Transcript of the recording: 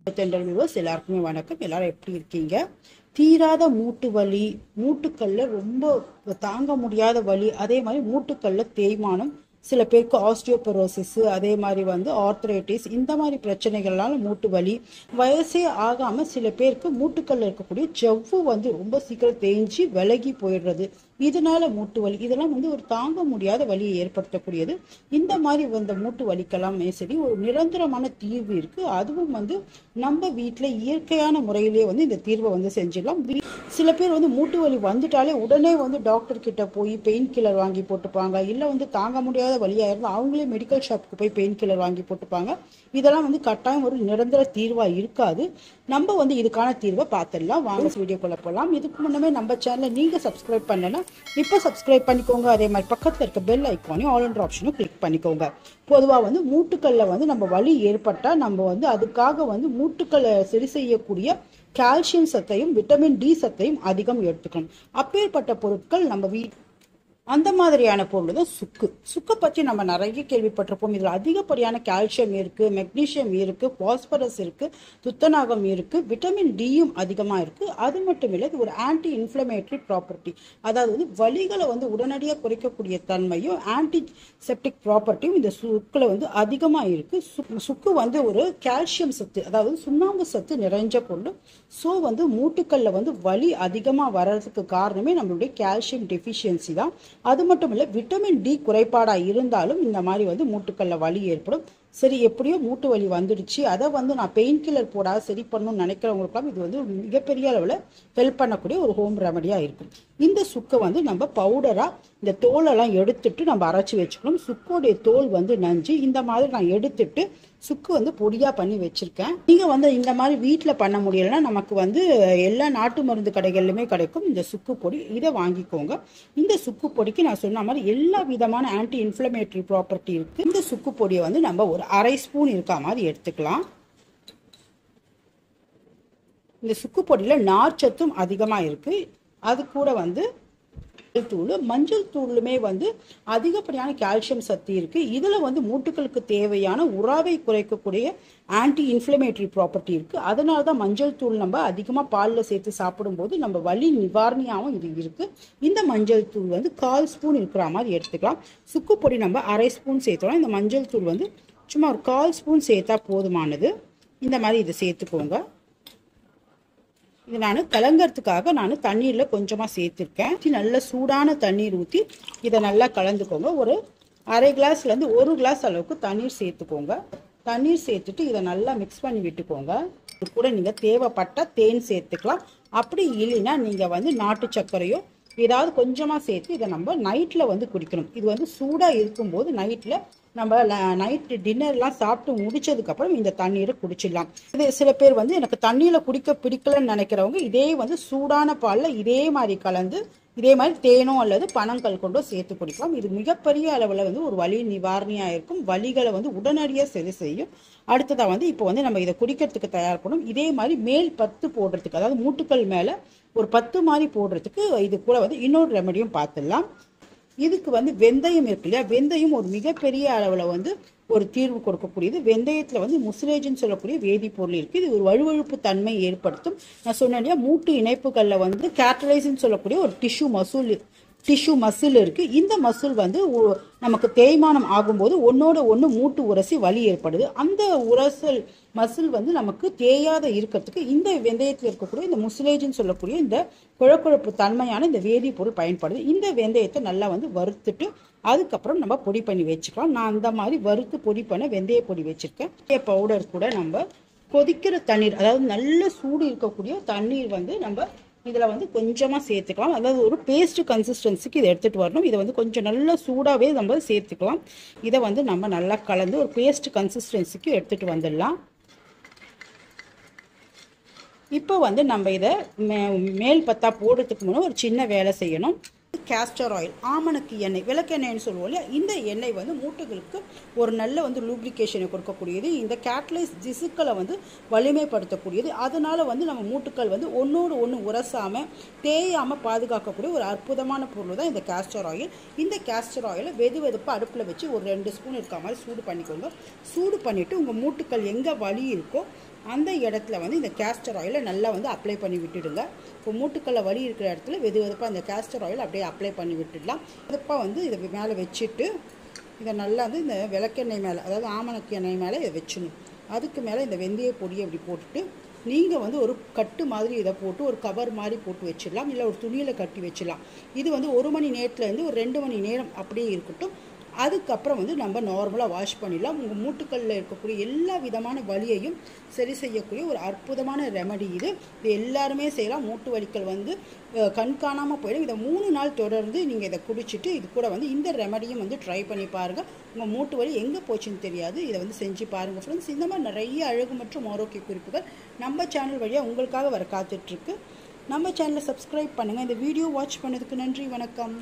தென்றல் வியூவர்ஸ் எல்லாருக்குமே வணக்கம் எல்லாரும் எப்படி இருக்கீங்க தீராத மூட்டு வலி மூட்டுக்கல்ல ரொம்ப தாங்க முடியாத வலி அதே மாதிரி மூட்டுக்கல்ல தேய்மானம் சில பேருக்கு ஆஸ்டியோபரோசிஸ் அதே மாதிரி வந்து ஆர்த்ரைட்டிஸ் இந்த மாதிரி பிரச்சனைகள்னால மூட்டு வலி வயசே ஆகாம சில பேருக்கு மூட்டுக்கல்ல இருக்கக்கூடிய ஜவ்வு வந்து ரொம்ப சீக்கிரம் தேஞ்சு விலகி போயிடுறது இதனால மூட்டு வலி இதெல்லாம் வந்து ஒரு தாங்க முடியாத வலியை ஏற்படுத்தக்கூடியது இந்த மாதிரி வந்த மூட்டு வலிக்கெல்லாமே சரி ஒரு நிரந்தரமான தீர்வு இருக்கு அதுவும் வந்து நம்ம வீட்டில் இயற்கையான முறையிலேயே வந்து இந்த தீர்வை வந்து செஞ்சிடலாம் வீ- சில பேர் வந்து மூட்டு வலி வந்துட்டாலே உடனே வந்து டாக்டர் கிட்ட போய் பெயின் கில்லர் வாங்கி போட்டுப்பாங்க இல்லை வந்து தாங்க முடியாத வலியாக இருந்தால் அவங்களே மெடிக்கல் ஷாப்புக்கு போய் பெயின் கில்லர் வாங்கி போட்டுப்பாங்க இதெல்லாம் வந்து கட்டாயம் ஒரு நிரந்தர தீர்வாக இருக்காது நம்ம வந்து இதுக்கான தீர்வை பார்த்துடலாம் வாங்க வீடியோக்குள்ள போகலாம் இதுக்கு முன்னமே நம்ம சேனலை நீங்கள் சப்ஸ்கிரைப் பண்ணனா இப்போ சப்ஸ்கிரைப் பண்ணிக்கோங்க அதே மாதிரி பக்கத்தில் இருக்க பெல் ஐக்கானையும் ஆல் என்ற ஆப்ஷனும் கிளிக் பண்ணிக்கோங்க பொதுவாக வந்து மூட்டுக்கல்ல வந்து நம்ம வலி ஏற்பட்டால் நம்ம வந்து அதுக்காக வந்து மூட்டுக்களை சரி செய்யக்கூடிய கால்சியம் சத்தையும் விட்டமின் டி சத்தையும் அதிகம் எடுத்துக்கணும் அப்பேற்பட்ட பொருட்கள் நம்ம வீ அந்த மாதிரியான பொருள் தான் சுக்கு சுக்கை பற்றி நம்ம நிறைய கேள்விப்பட்டிருப்போம் இதில் அதிகப்படியான கால்சியம் இருக்கு மெக்னீசியம் இருக்கு பாஸ்பரஸ் இருக்கு துத்தநாகம் இருக்கு விட்டமின் டியும் அதிகமாக இருக்கு அது மட்டும் இல்லை இது ஒரு ஆன்டி இன்ஃப்ளமேட்டரி ப்ராப்பர்ட்டி அதாவது வந்து வலிகளை வந்து உடனடியாக குறைக்கக்கூடிய தன்மையும் ஆன்டி செப்டிக் ப்ராப்பர்ட்டியும் இந்த சுக்கில் வந்து அதிகமாக இருக்கு சு- சுக்கு வந்து ஒரு கால்சியம் சத்து அதாவது சுண்ணாம்பு சத்து நிறைஞ்ச பொருள் ஸோ வந்து மூட்டுக்கல்ல வந்து வலி அதிகமாக வர்றதுக்கு காரணமே நம்மளுடைய கால்சியம் டெஃபிஷியன்சி தான் அது மட்டும் இல்லை விட்டமின் டி குறைபாடாக இருந்தாலும் இந்த மாதிரி வந்து மூட்டுக்கல்ல வலி ஏற்படும் சரி எப்படியோ மூட்டு வலி வந்துடுச்சு அதை வந்து நான் பெயின் கில்லர் போடாத சரி பண்ணணும்னு நினைக்கிறவங்களுக்குலாம் இது வந்து மிகப்பெரிய அளவில் ஹெல்ப் பண்ணக்கூடிய ஒரு ஹோம் ரெமடியாக இருக்கும் இந்த சுக்கை வந்து நம்ம பவுடராக இந்த தோலெல்லாம் எடுத்துட்டு நம்ம அரைச்சி வச்சுக்கணும் சுக்கோடைய தோல் வந்து நஞ்சு இந்த மாதிரி நான் எடுத்துட்டு சுக்கு வந்து பொடியாக பண்ணி வச்சுருக்கேன் நீங்கள் வந்து இந்த மாதிரி வீட்டில் பண்ண முடியலைன்னா நமக்கு வந்து எல்லா நாட்டு மருந்து கடைகள்லையுமே கிடைக்கும் இந்த சுக்கு பொடி இதை வாங்கிக்கோங்க இந்த சுக்கு பொடிக்கு நான் சொன்ன மாதிரி எல்லா விதமான ஆன்டி இன்ஃப்ளமேட்டரி ப்ராப்பர்ட்டி இருக்குது இந்த சுக்கு பொடியை வந்து நம்ம ஒரு அரை ஸ்பூன் இருக்கா மாதிரி எடுத்துக்கலாம் இந்த சுக்கு பொடியில் நார்ச்சத்தும் அதிகமாக இருக்குது அது கூட வந்து மஞ்சள் தூள் மஞ்சள் தூளுமே வந்து அதிகப்படியான கால்சியம் சக்தி இருக்கு இதுல வந்து மூட்டுகளுக்கு தேவையான உறாவை குறைக்கக்கூடிய ஆன்டி இன்ஃப்ளமேட்டரி ப்ராப்பர்ட்டி இருக்கு அதனால தான் மஞ்சள் தூள் நம்ம அதிகமா பால்ல சேர்த்து சாப்பிடும்போது நம்ம வலி நிவாரணியாகவும் இது இருக்கு இந்த மஞ்சள் தூள் வந்து கால் ஸ்பூன் இருக்கிற மாதிரி எடுத்துக்கலாம் சுக்கு பொடி நம்ம அரை ஸ்பூன் சேர்த்தோம் இந்த மஞ்சள் தூள் வந்து சும்மா ஒரு கால் ஸ்பூன் சேர்த்தா போதுமானது இந்த மாதிரி இதை சேர்த்துக்கோங்க இது நான் கலங்கறதுக்காக நான் தண்ணீரில் கொஞ்சமாக சேர்த்துருக்கேன் ஊத்தி நல்ல சூடான தண்ணீர் ஊற்றி இதை நல்லா கலந்துக்கோங்க ஒரு அரை கிளாஸ்லேருந்து ஒரு கிளாஸ் அளவுக்கு தண்ணீர் சேர்த்துக்கோங்க தண்ணீர் சேர்த்துட்டு இதை நல்லா மிக்ஸ் பண்ணி விட்டுக்கோங்க இது கூட நீங்கள் தேவைப்பட்ட தேன் சேர்த்துக்கலாம் அப்படி இல்லைன்னா நீங்கள் வந்து நாட்டு சர்க்கரையோ ஏதாவது கொஞ்சமாக சேர்த்து இதை நம்ம நைட்டில் வந்து குடிக்கணும் இது வந்து சூடாக இருக்கும்போது நைட்டில் நம்ம நைட்டு டின்னர்லாம் சாப்பிட்டு முடிச்சதுக்கப்புறம் இந்த தண்ணீரை குடிச்சிடலாம் இது சில பேர் வந்து எனக்கு தண்ணியில் குடிக்க பிடிக்கலன்னு நினைக்கிறவங்க இதே வந்து சூடான பாலில் இதே மாதிரி கலந்து இதே மாதிரி தேனோ அல்லது பனங்கள் கொண்டோ சேர்த்து குடிக்கலாம் இது மிகப்பெரிய அளவில் வந்து ஒரு வலி நிவாரணியாக இருக்கும் வலிகளை வந்து உடனடியாக சரி செய்யும் அடுத்ததாக வந்து இப்போ வந்து நம்ம இதை குடிக்கிறதுக்கு தயார் பண்ணணும் இதே மாதிரி மேல் பத்து போடுறதுக்கு அதாவது மூட்டுக்கள் மேலே ஒரு பத்து மாதிரி போடுறதுக்கு இது கூட வந்து இன்னொரு ரெமடியும் பார்த்துடலாம் இதுக்கு வந்து வெந்தயம் இருக்கு இல்லையா வெந்தயம் ஒரு மிகப்பெரிய அளவில் வந்து ஒரு தீர்வு கொடுக்கக்கூடியது வெந்தயத்தில் வந்து முசிலேஜ்னு சொல்லக்கூடிய வேதிப்பொருள் இருக்குது இது ஒரு வழுவழுப்பு தன்மை ஏற்படுத்தும் நான் சொன்னேன் இல்லையா மூட்டு இணைப்புகளில் வந்து கேட்டலைஸ்ன்னு சொல்லக்கூடிய ஒரு டிஷ்யூ மசூல் டிஷ்யூ மசில் இருக்கு இந்த மசில் வந்து ஒ- நமக்கு தேய்மானம் ஆகும்போது ஒன்னோட ஒன்று மூட்டு உரசி வலி ஏற்படுது அந்த உரசல் மசில் வந்து நமக்கு தேயாத இருக்கிறதுக்கு இந்த வெந்தயத்தில் இருக்கக்கூடிய இந்த முசிலேஜ்னு சொல்லக்கூடிய இந்த குழக்குழப்பு தன்மையான இந்த வேதிப்பொருள் பயன்படுது இந்த வெந்தயத்தை நல்லா வந்து வறுத்துட்டு அதுக்கப்புறம் நம்ம பொடி பண்ணி வச்சுக்கலாம் நான் அந்த மாதிரி வறுத்து பொடி பண்ண வெந்தய பொடி வச்சிருக்கேன் பவுடர் கூட நம்ம கொதிக்கிற தண்ணீர் அதாவது நல்ல சூடு இருக்கக்கூடிய தண்ணீர் வந்து நம்ம இதில் வந்து கொஞ்சமாக சேர்த்துக்கலாம் அதாவது ஒரு பேஸ்ட் கன்சிஸ்டன்சிக்கு இதை எடுத்துகிட்டு வரணும் இதை வந்து கொஞ்சம் நல்லா சூடாகவே நம்ம சேர்த்துக்கலாம் இதை வந்து நம்ம நல்லா கலந்து ஒரு பேஸ்ட் கன்சிஸ்டன்சிக்கு எடுத்துகிட்டு வந்துடலாம் இப்போ வந்து நம்ம இதை மே- மேல் பத்தா போடுறதுக்கு முன்னே ஒரு சின்ன வேலை செய்யணும் கேஸ்டர் ஆயில் ஆமணக்கு எண்ணெய் விளக்கெண்ணெய்னு சொல்லுவோம் இல்லையா இந்த எண்ணெய் வந்து மூட்டுகளுக்கு ஒரு நல்ல வந்து லூப்ரிகேஷனை கொடுக்கக்கூடியது இந்த கேட்லைஸ் திசுக்களை வந்து வலிமைப்படுத்தக்கூடியது அதனால வந்து நம்ம மூட்டுக்கள் வந்து ஒன்றோடு ஒன்று உரசாம தேயாமல் பாதுகாக்கக்கூடிய ஒரு அற்புதமான பொருள் தான் இந்த கேஸ்டர் ஆயில் இந்த கேஸ்டர் ஆயிலை வெது வெதுப்பாக அடுப்பில் வச்சு ஒரு ரெண்டு ஸ்பூன் இருக்க மாதிரி சூடு பண்ணிக்கோங்க சூடு பண்ணிவிட்டு உங்கள் மூட்டுக்கள் எங்கே வலி இருக்கோ அந்த இடத்துல வந்து இந்த கேஸ்டர் ஆயிலை நல்லா வந்து அப்ளை பண்ணி விட்டுடுங்க இப்போ மூட்டுக்கல்ல வலி இருக்கிற இடத்துல வெது வெதுப்பாக இந்த கேஸ்டர் ஆயில் அப்படியே அப்ளை பண்ணி விட்டுடலாம் வெதுப்பாக வந்து இதை மேலே வச்சுட்டு இதை நல்லா வந்து இந்த விளக்கெண்ணெய் மேலே அதாவது ஆமணக்கு எண்ணெய் மேலே இதை வச்சிடணும் அதுக்கு மேலே இந்த வெந்தய பொடியை அப்படி போட்டுட்டு நீங்கள் வந்து ஒரு கட்டு மாதிரி இதை போட்டு ஒரு கவர் மாதிரி போட்டு வச்சிடலாம் இல்லை ஒரு துணியில் கட்டி வச்சிடலாம் இது வந்து ஒரு மணி நேரத்துலேருந்து ஒரு ரெண்டு மணி நேரம் அப்படியே இருக்கட்டும் அதுக்கப்புறம் வந்து நம்ம நார்மலாக வாஷ் பண்ணிடலாம் உங்கள் மூட்டுக்களில் இருக்கக்கூடிய எல்லா விதமான வலியையும் சரி செய்யக்கூடிய ஒரு அற்புதமான ரெமடி இது இது எல்லாருமே செய்யலாம் மூட்டு வலிகள் வந்து அஹ், கண் காணாமல் போயிடும் இதை மூணு நாள் தொடர்ந்து நீங்கள் இதை குடிச்சிட்டு இது கூட வந்து இந்த ரெமடியும் வந்து ட்ரை பண்ணி பாருங்கள் உங்கள் மூட்டு வலி எங்கே போச்சுன்னு தெரியாது இதை வந்து செஞ்சு பாருங்கள் ஃப்ரெண்ட்ஸ் இந்த மாதிரி நிறைய அழகு மற்றும் ஆரோக்கிய குறிப்புகள் நம்ம சேனல் வழியாக உங்களுக்காக வர காத்துட்ருக்கு நம்ம சேனலை சப்ஸ்கிரைப் பண்ணுங்கள் இந்த வீடியோ வாட்ச் பண்ணதுக்கு நன்றி வணக்கம்